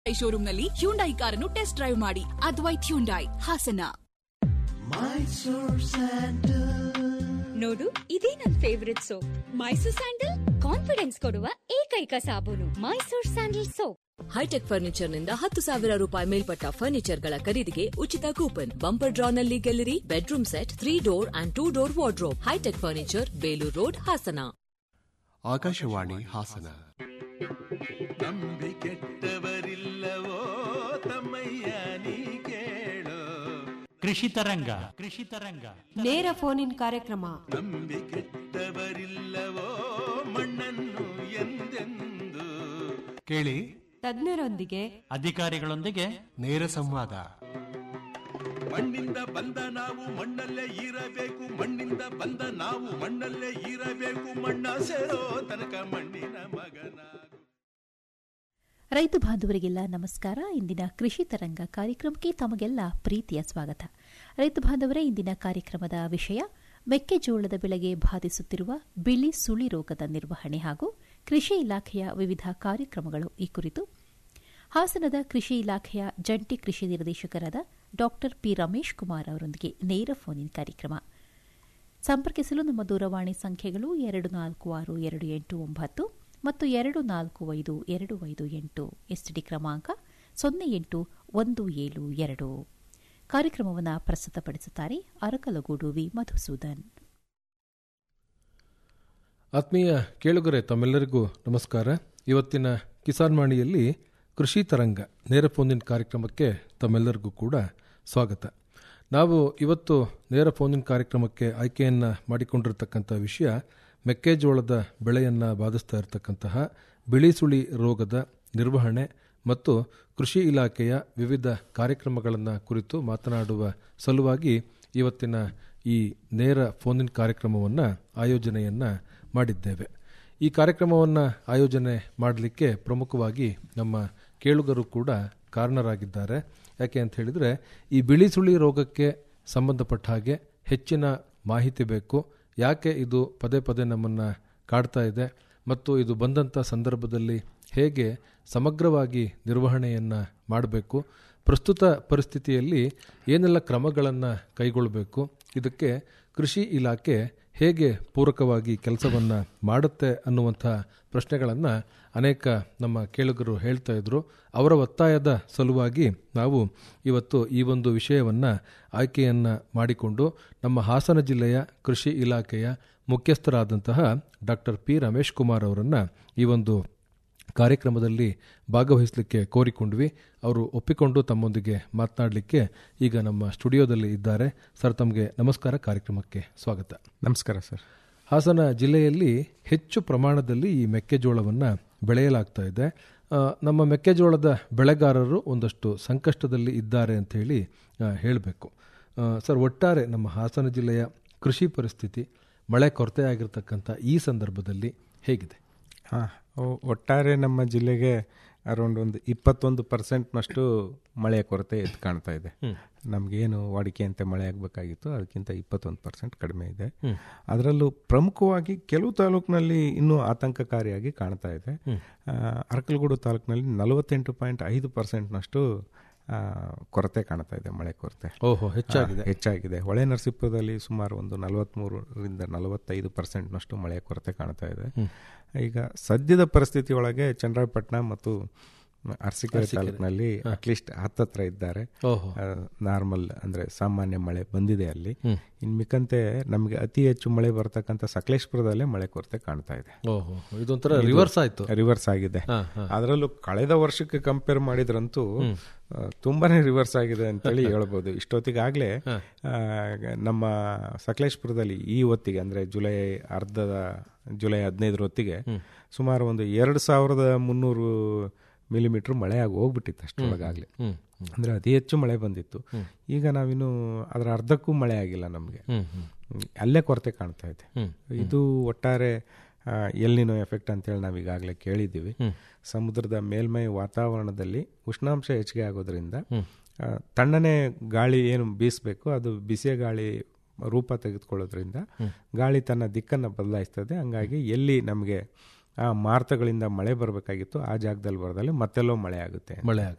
ಶೋರೂಮ್ನಲ್ಲಿ Hyundai ಕಾರನ್ನು test drive ಮಾಡಿ Advaith Hyundai Hassan ನೋಡು ಇದೇ ನನ್ favourite soap Mysore sandal confidence ಕೊಡುವ ಏಕೈಕ ಸಾಬೂನು ಮೈಸೂರ್ ಸ್ಯಾಂಡಲ್ ಸೋಪ್ ಹೈಟೆಕ್ ಫರ್ನಿಚರ್ನಿಂದ ಹತ್ತು ಸಾವಿರ ರೂಪಾಯಿ ಮೇಲ್ಪಟ್ಟ ಫರ್ನಿಚರ್ಗಳ ಖರೀದಿಗೆ ಉಚಿತ ಕೂಪನ್ ಬಂಪರ್ ಡ್ರಾನಲ್ಲಿ ಗೆಲ್ಲಿರಿ bedroom set three door and two door wardrobe hi-tech furniture Belur road Hassan Akashvani Hassan ನಂಬಿ ಕೆಟ್ಟವರಿಲ್ಲವೋ ತಮ್ಮಯ್ಯ ನೀ ಕೇಳೋ ಕೃಷಿ ತರಂಗ ಕೃಷಿ ತರಂಗ ನೇರ ಫೋನ್ ಇನ್ ಕಾರ್ಯಕ್ರಮ ನಂಬಿ ಕೆಟ್ಟವರಿಲ್ಲವೋ ಮಣ್ಣನ್ನು ಎಂದೆಂದು ಕೇಳಿ ತಜ್ಞರೊಂದಿಗೆ ಅಧಿಕಾರಿಗಳೊಂದಿಗೆ ನೇರ ಸಂವಾದ ಮಣ್ಣಿಂದ ಬಂದ ನಾವು ಮಣ್ಣಲ್ಲೇ ಇರಬೇಕು ಮಣ್ಣಿಂದ ಬಂದ ನಾವು ಮಣ್ಣಲ್ಲೇ ಇರಬೇಕು ಮಣ್ಣ ಸೇರೋ ತನಕ ಮಣ್ಣಿನ ಮಗನಾಗು ರೈತ ಬಾಂಧವರಿಗೆಲ್ಲ ನಮಸ್ಕಾರ ಇಂದಿನ ಕೃಷಿ ತರಂಗ ಕಾರ್ಯಕ್ರಮಕ್ಕೆ ತಮಗೆಲ್ಲ ಪ್ರೀತಿಯ ಸ್ವಾಗತ ರೈತ ಬಾಂಧವರೇ ಇಂದಿನ ಕಾರ್ಯಕ್ರಮದ ವಿಷಯ ಮೆಕ್ಕೆಜೋಳದ ಬೆಳೆಗೆ ಬಾಧಿಸುತ್ತಿರುವ ಬಿಳಿ ಸುಳಿ ರೋಗದ ನಿರ್ವಹಣೆ ಹಾಗೂ ಕೃಷಿ ಇಲಾಖೆಯ ವಿವಿಧ ಕಾರ್ಯಕ್ರಮಗಳು ಈ ಕುರಿತು ಹಾಸನದ ಕೃಷಿ ಇಲಾಖೆಯ ಜಂಟಿ ಕೃಷಿ ನಿರ್ದೇಶಕರಾದ ಡಾ ಪಿ ರಮೇಶ್ ಕುಮಾರ್ ಅವರೊಂದಿಗೆ ನೇರ ಫೋನ್ ಇನ್ ಕಾರ್ಯಕ್ರಮ ಸಂಪರ್ಕಿಸಲು ನಮ್ಮ ದೂರವಾಣಿ ಸಂಖ್ಯೆಗಳು ಎರಡು ನಾಲ್ಕು ಆರು ಎರಡು ಎಂಟು ಒಂಬತ್ತು ಮತ್ತು ಎರಡು ನಾಲ್ಕು ಐದು ಎರಡು ಐದು ಎಂಟು ಎಸ್ಟಿಡಿ ಕ್ರಮಾಂಕ ಸೊನ್ನೆ ಎಂಟು ಒಂದು ಏಳು ಎರಡು ಕಾರ್ಯಕ್ರಮವನ್ನು ಪ್ರಸ್ತುತಪಡಿಸುತ್ತಾರೆ ಅರಕಲಗೂಡು ವಿ ಮಧುಸೂದನ್ ಆತ್ಮೀಯ ಕೇಳುಗರೆ ತಮ್ಮೆಲ್ಲರಿಗೂ ನಮಸ್ಕಾರ ಇವತ್ತಿನ ಕಿಸಾನ್ ವಾಣಿಯಲ್ಲಿ ಕೃಷಿ ತರಂಗ ನೇರ ಫೋನಿನ ಕಾರ್ಯಕ್ರಮಕ್ಕೆ ತಮ್ಮೆಲ್ಲರಿಗೂ ಕೂಡ ಸ್ವಾಗತ ನಾವು ಇವತ್ತು ನೇರ ಫೋನಿನ ಕಾರ್ಯಕ್ರಮಕ್ಕೆ ಆಯ್ಕೆಯನ್ನು ಮಾಡಿಕೊಂಡಿರತಕ್ಕಂಥ ವಿಷಯ ಮೆಕ್ಕೆಜೋಳದ ಬೆಳೆಯನ್ನು ಬಾಧಿಸ್ತಾ ಇರತಕ್ಕಂತಹ ಬಿಳಿ ಸುಳಿ ರೋಗದ ನಿರ್ವಹಣೆ ಮತ್ತು ಕೃಷಿ ಇಲಾಖೆಯ ವಿವಿಧ ಕಾರ್ಯಕ್ರಮಗಳನ್ನು ಕುರಿತು ಮಾತನಾಡುವ ಸಲುವಾಗಿ ಇವತ್ತಿನ ಈ ನೇರ ಫೋನಿನ್ ಕಾರ್ಯಕ್ರಮವನ್ನು ಆಯೋಜನೆಯನ್ನು ಮಾಡಿದ್ದೇವೆ ಈ ಕಾರ್ಯಕ್ರಮವನ್ನು ಆಯೋಜನೆ ಮಾಡಲಿಕ್ಕೆ ಪ್ರಮುಖವಾಗಿ ನಮ್ಮ ಕೇಳುಗರು ಕೂಡ ಕಾರಣರಾಗಿದ್ದಾರೆ ಯಾಕೆ ಅಂತ ಹೇಳಿದರೆ ಈ ಬಿಳಿ ಸುಳಿ ರೋಗಕ್ಕೆ ಸಂಬಂಧಪಟ್ಟ ಹಾಗೆ ಹೆಚ್ಚಿನ ಮಾಹಿತಿ ಬೇಕು ಯಾಕೆ ಇದು ಪದೇ ಪದೇ ನಮ್ಮನ್ನು ಕಾಡ್ತಾ ಇದೆ ಮತ್ತು ಇದು ಬಂದಂಥ ಸಂದರ್ಭದಲ್ಲಿ ಹೇಗೆ ಸಮಗ್ರವಾಗಿ ನಿರ್ವಹಣೆಯನ್ನು ಮಾಡಬೇಕು ಪ್ರಸ್ತುತ ಪರಿಸ್ಥಿತಿಯಲ್ಲಿ ಏನೆಲ್ಲ ಕ್ರಮಗಳನ್ನು ಕೈಗೊಳ್ಳಬೇಕು ಇದಕ್ಕೆ ಕೃಷಿ ಇಲಾಖೆ ಹೇಗೆ ಪೂರಕವಾಗಿ ಕೆಲಸವನ್ನು ಮಾಡುತ್ತೆ ಅನ್ನುವಂಥ ಪ್ರಶ್ನೆಗಳನ್ನು ಅನೇಕ ನಮ್ಮ ಕೇಳುಗರು ಹೇಳ್ತಾ ಇದ್ರು ಅವರ ಒತ್ತಾಯದ ಸಲುವಾಗಿ ನಾವು ಇವತ್ತು ಈ ಒಂದು ವಿಷಯವನ್ನು ಆಯ್ಕೆಯನ್ನು ಮಾಡಿಕೊಂಡು ನಮ್ಮ ಹಾಸನ ಜಿಲ್ಲೆಯ ಕೃಷಿ ಇಲಾಖೆಯ ಮುಖ್ಯಸ್ಥರಾದಂತಹ ಡಾಕ್ಟರ್ ಪಿ ರಮೇಶ್ ಕುಮಾರ್ ಅವರನ್ನು ಈ ಒಂದು ಕಾರ್ಯಕ್ರಮದಲ್ಲಿ ಭಾಗವಹಿಸಲಿಕ್ಕೆ ಕೋರಿಕೊಂಡ್ವಿ ಅವರು ಒಪ್ಪಿಕೊಂಡು ತಮ್ಮೊಂದಿಗೆ ಮಾತನಾಡಲಿಕ್ಕೆ ಈಗ ನಮ್ಮ ಸ್ಟುಡಿಯೋದಲ್ಲಿ ಇದ್ದಾರೆ ಸರ್ ತಮಗೆ ನಮಸ್ಕಾರ ಕಾರ್ಯಕ್ರಮಕ್ಕೆ ಸ್ವಾಗತ ನಮಸ್ಕಾರ ಸರ್ ಹಾಸನ ಜಿಲ್ಲೆಯಲ್ಲಿ ಹೆಚ್ಚು ಪ್ರಮಾಣದಲ್ಲಿ ಈ ಮೆಕ್ಕೆಜೋಳವನ್ನು ಬೆಳೆಯಲಾಗ್ತಾ ಇದೆ ಆ, ನಮ್ಮ ಮೆಕ್ಕೆಜೋಳದ ಬೆಳೆಗಾರರು ಒಂದಷ್ಟು ಸಂಕಷ್ಟದಲ್ಲಿ ಇದ್ದಾರೆ ಅಂತ ಹೇಳಿ ಹೇಳಬೇಕು ಸರ್ ಒಟ್ಟಾರೆ ನಮ್ಮ ಹಾಸನ ಜಿಲ್ಲೆಯ ಕೃಷಿ ಪರಿಸ್ಥಿತಿ ಮಳೆ ಕೊರತೆ ಆಗಿರ್ತಕ್ಕಂಥ ಈ ಸಂದರ್ಭದಲ್ಲಿ ಹೇಗಿದೆ ಹಾಂ ಒಟ್ಟಾರೆ ನಮ್ಮ ಜಿಲ್ಲೆಗೆ ಅರೌಂಡ್ ಒಂದು ಇಪ್ಪತ್ತೊಂದು ಪರ್ಸೆಂಟ್ನಷ್ಟು ಮಳೆಯ ಕೊರತೆ ಎದ್ದು ಕಾಣ್ತಾ ಇದೆ ನಮಗೇನು ವಾಡಿಕೆಯಂತೆ ಮಳೆ ಆಗಬೇಕಾಗಿತ್ತು ಅದಕ್ಕಿಂತ ಇಪ್ಪತ್ತೊಂದು ಪರ್ಸೆಂಟ್ ಕಡಿಮೆ ಇದೆ ಅದರಲ್ಲೂ ಪ್ರಮುಖವಾಗಿ ಕೆಲವು ತಾಲೂಕಿನಲ್ಲಿ ಇನ್ನೂ ಆತಂಕಕಾರಿಯಾಗಿ ಕಾಣ್ತಾ ಇದೆ ಆ, ಅರಕಲಗೂಡು ತಾಲೂಕಿನಲ್ಲಿ ನಲವತ್ತೆಂಟು ಪಾಯಿಂಟ್ ಐದು ಪರ್ಸೆಂಟ್ನಷ್ಟು ಆ, ಕೊರತೆ ಕಾಣ್ತಾ ಇದೆ ಮಳೆ ಕೊರತೆ ಓಹೋ ಹೆಚ್ಚಾಗಿದೆ ಆ, ಹೆಚ್ಚಾಗಿದೆ ಹೊಳೆ ನರಸೀಪುರದಲ್ಲಿ ಸುಮಾರು ಒಂದು ನಲವತ್ತ್ಮೂರರಿಂದ ನಲವತ್ತೈದು ಪರ್ಸೆಂಟ್ನಷ್ಟು ಮಳೆಯ ಕೊರತೆ ಕಾಣ್ತಾ ಇದೆ ಈಗ ಸದ್ಯದ ಪರಿಸ್ಥಿತಿ ಒಳಗೆ ಚನ್ನರಾಯಪಟ್ಟಣ ಮತ್ತು ಅರಸೀಕೆರೆ ತಾಲೂಕಿನಲ್ಲಿ ಅಟ್ಲೀಸ್ಟ್ ಹತ್ತತ್ರ ಇದ್ದಾರೆ ಓಹೋ ನಾರ್ಮಲ್ ಅಂದ್ರೆ ಸಾಮಾನ್ಯ ಮಳೆ ಬಂದಿದೆ ಅಲ್ಲಿ ಇನ್ ಮಿಕ್ಕಂತೆ ನಮಗೆ ಅತಿ ಹೆಚ್ಚು ಮಳೆ ಬರ್ತಕ್ಕಂಥ ಸಕಲೇಶ್ಪುರದಲ್ಲೇ ಮಳೆ ಕೊರತೆ ಕಾಣ್ತಾ ಇದೆ ಓಹೋ ಇದೊಂಥರ ರಿವರ್ಸ್ ಆಯ್ತು ರಿವರ್ಸ್ ಆಗಿದೆ ಹಾ, ಹಾ. ಅದರಲ್ಲೂ ಕಳೆದ ವರ್ಷಕ್ಕೆ ಕಂಪೇರ್ ಮಾಡಿದ್ರಂತೂ ಆ, ತುಂಬಾನೇ ರಿವರ್ಸ್ ಆಗಿದೆ ಅಂತೇಳಿ ಹೇಳ್ಬೋದು ಇಷ್ಟೊತ್ತಿಗಾಗಲೇ ನಮ್ಮ ಸಕಲೇಶ್ಪುರದಲ್ಲಿ ಈ ಹೊತ್ತಿಗೆ ಅಂದ್ರೆ ಜುಲೈ ಅರ್ಧದ ಜುಲೈ ಹದಿನೈದರ ಹೊತ್ತಿಗೆ ಸುಮಾರು ಒಂದು ಎರಡು ಸಾವಿರದ ಮುನ್ನೂರು ಮಿಲಿಮೀಟರ್ ಮಳೆ ಆಗಿ ಹೋಗ್ಬಿಟ್ಟಿತ್ತು ಅಷ್ಟರೊಳಗಾಗಲೇ ಹ್ಮ್ ಅಂದ್ರೆ ಅತಿ ಹೆಚ್ಚು ಮಳೆ ಬಂದಿತ್ತು ಈಗ ನಾವಿನ್ನು ಅದರ ಅರ್ಧಕ್ಕೂ ಮಳೆ ಆಗಿಲ್ಲ ನಮಗೆ ಹ್ಮ್ ಹ್ಮ್ ಅಲ್ಲೇ ಕೊರತೆ ಕಾಣ್ತಾ ಇದೆ ಹ್ಮ್. ಇದು ಒಟ್ಟಾರೆ ಆ, ಎಲ್ಲಿನೋ ಎಫೆಕ್ಟ್ ಅಂತೇಳಿ ನಾವು ಈಗಾಗಲೇ ಕೇಳಿದ್ದೀವಿ ಸಮುದ್ರದ ಮೇಲ್ಮೈ ವಾತಾವರಣದಲ್ಲಿ ಉಷ್ಣಾಂಶ ಹೆಚ್ಚಿಗೆ ಆಗೋದ್ರಿಂದ ಆ, ತಣ್ಣನೆ ಗಾಳಿ ಏನು ಬೀಸಬೇಕು ಅದು ಬಿಸಿಯ ಗಾಳಿ ರೂಪ ತೆಗೆದುಕೊಳ್ಳೋದ್ರಿಂದ ಗಾಳಿ ತನ್ನ ದಿಕ್ಕನ್ನು ಬದಲಾಯಿಸ್ತದೆ ಹಂಗಾಗಿ ಎಲ್ಲಿ ನಮಗೆ ಆ ಮಾರ್ತಗಳಿಂದ ಮಳೆ ಬರಬೇಕಾಗಿತ್ತು ಆ ಜಾಗದಲ್ಲಿ ಬರದಲ್ಲಿ ಮತ್ತೆಲ್ಲೋ ಮಳೆ ಆಗುತ್ತೆ ಮಳೆ ಆಗುತ್ತೆ